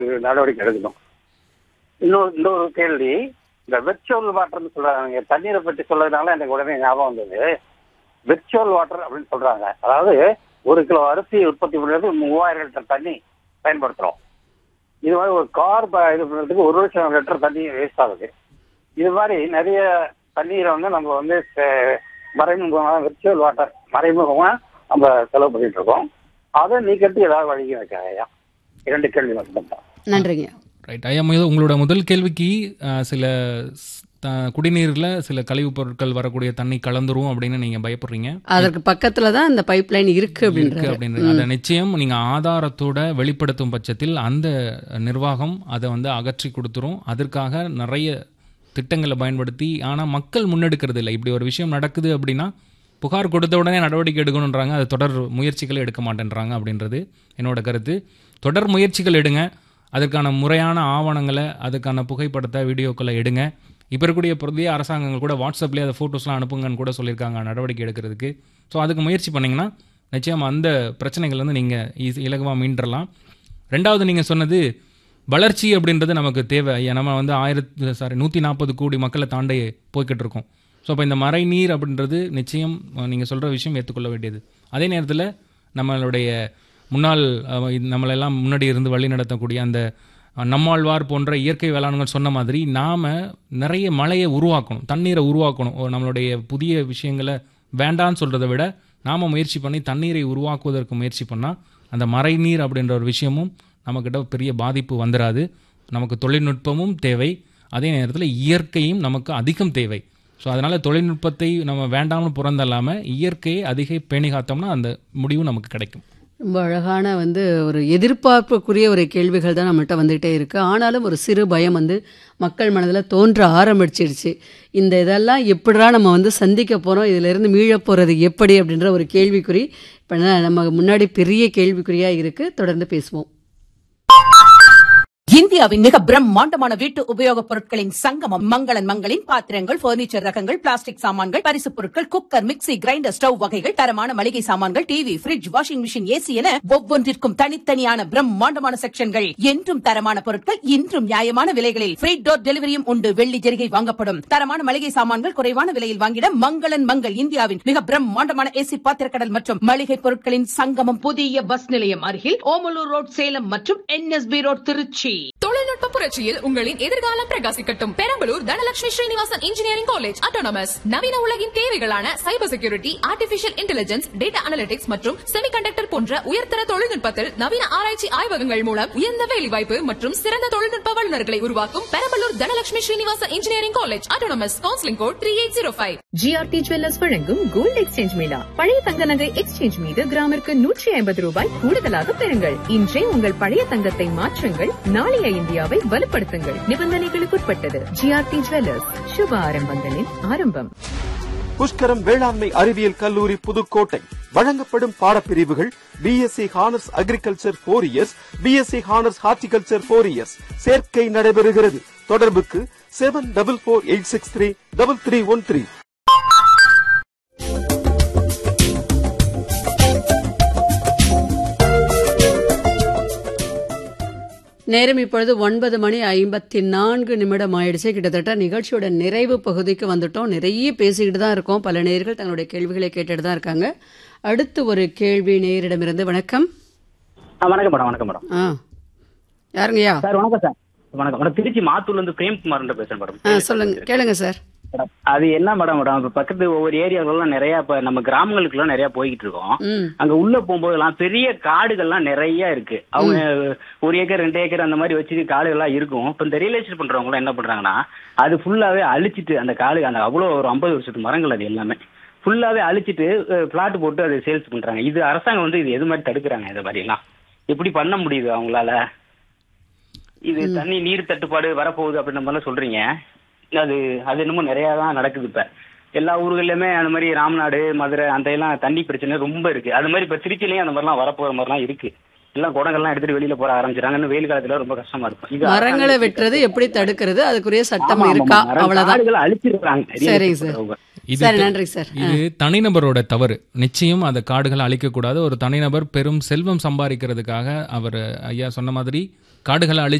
நடவடிக்கை எடுக்கணும் இன்னொரு இன்னொரு கேள்வி இந்த விர்ச்சுவல் வாட்டர்னு சொல்றாங்க தண்ணீரை பற்றி சொல்றதுனால எனக்கு உடனே ஞாபகம் வந்தது விர்ச்சுவல் வாட்டர் அப்படின்னு சொல்றாங்க அதாவது ஒரு கிலோ அரிசி உற்பத்தி பண்ணுறது மூவாயிரம் லிட்டர் தண்ணி பயன்படுத்துறோம் இது மாதிரி ஒரு கார் ப- இது பண்ணுறதுக்கு ஒரு லட்சம் லிட்டர் தண்ணி வேஸ்ட் ஆகுது இது மாதிரி நிறைய தண்ணீரை வந்து நம்ம வந்து செ- மறைமுகமாக விர்ச்சுவல் வாட்டர் மறைமுகமாக நம்ம செலவு பண்ணிட்டு இருக்கோம் அதை நீக்கிறதுக்கு ஏதாவது வழி இருக்காங்க ஐயா இரண்டு கேள்வி மட்டும்தான் நன்றிங்க ரைட் ஐயா முதல் உங்களோட முதல் கேள்விக்கு அஹ், சில ஸ்- த- குடிநீர்ல சில கழிவுப் பொருட்கள் வரக்கூடிய தண்ணி கலந்துரும் அப்படின்னு நீங்க பயப்படுறீங்க அதற்கு பக்கத்துல தான் இந்த பைப் லைன் இருக்கு இருக்கு அப்படின்றது அப்படின்னு அதை நிச்சயம் நீங்க ஆதாரத்தோட வெளிப்படுத்தும் பட்சத்தில் அந்த நிர்வாகம் அதை வந்து அகற்றி கொடுத்துரும் அதற்காக நிறைய திட்டங்களை பயன்படுத்தி ஆனா மக்கள் முன்னெடுக்கிறது இல்லை இப்படி ஒரு விஷயம் நடக்குது அப்படின்னா புகார் கொடுத்த உடனே நடவடிக்கை எடுக்கணுன்றாங்க அது தொடர் முயற்சிகள் எடுக்க மாட்டேன்றாங்க அப்படின்றது என்னோட கருத்து தொடர் முயற்சிகள் எடுங்க அதற்கான முறையான ஆவணங்களை அதுக்கான புகைப்படத்தை வீடியோக்களை எடுங்க இப்போ இருக்கக்கூடிய புதிய அரசாங்கங்கள் கூட வாட்ஸ்அப்லேயே அதை ஃபோட்டோஸ்லாம் அனுப்புங்கன்னு கூட சொல்லியிருக்காங்க நடவடிக்கை எடுக்கிறதுக்கு ஸோ அதுக்கு முயற்சி பண்ணிங்கன்னா நிச்சயம் அந்த பிரச்சனைகள் வந்து நீங்கள் ஈஸி இலகுவாக மீண்டரலாம் ரெண்டாவது நீங்கள் சொன்னது வளர்ச்சி அப்படின்றது நமக்கு தேவை ஐயா நம்ம வந்து ஆயிரத்து சாரி நூற்றி நாற்பது கோடி மக்களை தாண்டி போய்கிட்டு இருக்கோம் ஸோ அப்போ இந்த மறை நீர் அப்படின்றது நிச்சயம் நீங்கள் சொல்கிற விஷயம் ஏற்றுக்கொள்ள வேண்டியது அதே நேரத்தில் நம்மளுடைய முன்னாள் அஹ், இது நம்மளெல்லாம் முன்னாடி இருந்து வழி நடத்தக்கூடிய அந்த அஹ், நம்மாழ்வார் போன்ற இயற்கை வேளாண்கள் சொன்ன மாதிரி நாம் நிறைய மழையை உருவாக்கணும் தண்ணீரை உருவாக்கணும் ஓ, நம்மளுடைய புதிய விஷயங்களை வேண்டான்னு சொல்கிறத விட நாம் முயற்சி பண்ணி தண்ணீரை உருவாக்குவதற்கு முயற்சி பண்ணால் அந்த மறை நீர் அப்படின்ற ஒரு விஷயமும் நம்மக்கிட்ட பெரிய பாதிப்பு வந்துடாது நமக்கு தொழில்நுட்பமும் தேவை அதே நேரத்தில் இயற்கையும் நமக்கு அதிகம் தேவை ஸோ அதனால் தொழில்நுட்பத்தை நம்ம வேண்டாம்னு புறந்தல்லாமல் இயற்கையை அதிக பேணி காத்தோம்னா அந்த முடிவு நமக்கு கிடைக்கும் ரொம்ப அழகான வந்து ஒரு எதிர்பார்ப்புக்குரிய ஒரு கேள்விகள் தான் நம்மள்ட்ட வந்துகிட்டே இருக்கு ஆனாலும் ஒரு சிறு பயம் வந்து மக்கள் மனதில் தோன்ற ஆரம்பிச்சிருச்சு இந்த இதெல்லாம் எப்படிடா நம்ம வந்து சந்திக்க போகிறோம் இதிலிருந்து மீள போகிறது எப்படி அப்படின்ற ஒரு கேள்விக்குறி இப்போ நம்ம முன்னாடி பெரிய கேள்விக்குறியாக இருக்குது தொடர்ந்து பேசுவோம் இந்தியாவின் மிக பிரம்மாண்டமான வீட்டு உபயோகப் பொருட்களின் சங்கமம் மங்களன் மங்களின் பாத்திரங்கள் பர்னிச்சர் ரகங்கள் பிளாஸ்டிக் சாமான்கள் பரிசுப் பொருட்கள் குக்கர் மிக்ஸி கிரைண்டர் ஸ்டவ் வகைகள் தரமான மளிகை சாமான்கள் TV fridge washing machine AC என ஒவ்வொன்றிற்கும் தனித்தனியான பிரம்மாண்டமான செக்ஷன்கள் என்றும் தரமான பொருட்கள் இன்றும் நியாயமான விலைகளில் ஃப்ரீ டோர் டெலிவரியும் உண்டு வெள்ளி ஜெரிகை வாங்கப்படும் தரமான மளிகை சாமான்கள் குறைவான விலையில் வாங்கிட மங்களன் மங்கள் இந்தியாவின் மிக பிரம்மாண்டமான ஏசி பாத்திரக்கடல் மற்றும் மளிகை பொருட்களின் சங்கமம் புதிய பஸ் நிலையம் அருகில் ஓமலூர் ரோட் சேலம் மற்றும் என்எஸ்பி ரோட் திருச்சி தொழில்நுட்ப புரட்சியில் உங்களின் எதிர்காலம் பிரகாசிக்கட்டும் Perambalur Dhanalakshmi Srinivasan engineering college autonomous நவீன உலகின் தேவைகளான cyber security artificial intelligence data analytics மற்றும் செமிகண்டக்டர் போன்ற உயர்தர தொழில்நுட்பத்தில் நவீன ஆராய்ச்சி ஆய்வகங்கள் மூலம் உயர்ந்த வேலைவாய்ப்பு மற்றும் சிறந்த தொழில்நுட்ப வல்லுநர்களை உருவாக்கும் Perambalur Dhanalakshmi Srinivasan engineering college autonomous counselling code three eight zero five GRT jewellers வழங்கும் கோல்ட் எக்ஸ்சேஞ்ச் மேளா பழைய தங்க நகை எக்ஸ்சேஞ்ச் மீது கிராமிற்கு நூற்றி ஐம்பது ரூபாய் கூடுதலாக பெறுங்கள் இன்றே உங்கள் பழைய தங்கத்தை மாற்றுங்கள் நாளைய இந்தியாவை வலுப்படுத்துங்கள் நிபந்தனைகளுக்குட்பட்டது ஜிஆர்டி ஜுவல்லர்ஸ் சுப ஆரம்பங்களின் ஆரம்பம் புஷ்கரம் வேளாண்மை அறிவியல் கல்லூரி புதுக்கோட்டை வழங்கப்படும் பாடப்பிரிவுகள் BSc honours agriculture four years BSc honours horticulture four years சேர்க்கை நடைபெறுகிறது தொடர்புக்கு seven double four eight six three double three one three நேரம் இப்பொழுது ஒன்பது மணி ஐம்பத்தி நான்கு நிமிடம் ஆயிடுச்சு கிட்டத்தட்ட நிகழ்ச்சியோட நிறைவு பகுதிக்கு வந்துட்டோம் நிறைய பேசிக்கிட்டு தான் இருக்கோம் பல நேயர்கள் தங்களுடைய கேள்விகளை கேட்டுட்டு தான் இருக்காங்க அடுத்து ஒரு கேள்வி நேயரிடமிருந்து வணக்கம் ஆ, வணக்கம் மேடம் வணக்கம் மேடம் ஆ யாருங்கய்யா சார் வணக்கம் சார் வணக்கம் மேடம் திருச்சி மாத்தூர்ல இருந்து பிரேம்குமார் பேசுறேன் மேடம் ஆ சொல்லுங்க கேளுங்க சார் மேடம், அது என்ன மேடம் மேடம் இப்ப பக்கத்து ஒவ்வொரு ஏரியாக்கெல்லாம் நிறைய இப்ப நம்ம கிராமங்களுக்குலாம் நிறைய போய்கிட்டு இருக்கோம் ம் அங்க உள்ள போகும்போதெல்லாம் பெரிய காடுகள்லாம் நிறைய இருக்கு அவங்க ஒரு ஏக்கர் ரெண்டு ஏக்கர் அந்த மாதிரி வச்சு காடுகள்லாம் இருக்கும் இப்ப இந்த ரியல் எஸ்டேட் பண்றவங்க என்ன பண்றாங்கன்னா அது ஃபுல்லாவே அழிச்சிட்டு அந்த காடு அந்த அவ்வளவு ஒரு ஐம்பது வருஷத்து மரங்கள் அது எல்லாமே ஃபுல்லாவே அழிச்சிட்டு பிளாட் போட்டு அதை சேல்ஸ் பண்றாங்க இது அரசாங்கம் வந்து இது எது மாதிரி தடுக்கிறாங்க இந்த மாதிரி எல்லாம் எப்படி பண்ண முடியுது அவங்களால இது தண்ணி நீர் தட்டுப்பாடு வரப்போகுது அப்படின்ற மாதிரிலாம் சொல்றீங்க அது அது என்னமோ நிறைய தான் நடக்குது இப்ப எல்லா ஊர்கள்லயுமே அந்த மாதிரி ராமநாடு மதுரை அந்த எல்லாம் தண்ணி பிரச்சனை ரொம்ப இருக்கு அது மாதிரி இப்ப திருச்சிலையும் அந்த மாதிரிலாம் வரப்போற மாதிரிலாம் இருக்கு எல்லாம் குடங்கள்லாம் எடுத்துட்டு வெளியில போற ஆரம்பிச்சிட்டாங்க இன்னும் வெயில் காலத்துல ரொம்ப கஷ்டமா இருக்கும் இது மரங்களை அரசாங்கம் வெட்டுறது எப்படி தடுக்கிறது அதுக்குரிய ஆமா, சட்டம் ஆமா, இருக்கா மரம் அவ்வளவுதான் காடுகளை அழிச்சிருக்காங்க சரிங்க சார். இது சரி நன்றி சார் இது தனிநபரோட தவறு நிச்சயம் அந்த காடுகளை அழிக்கக்கூடாது ஒரு தனிநபர் பெரும் செல்வம் சம்பாதிக்கிறதுக்காக அவர் ஐயா சொன்ன மாதிரி காடுகளை அழி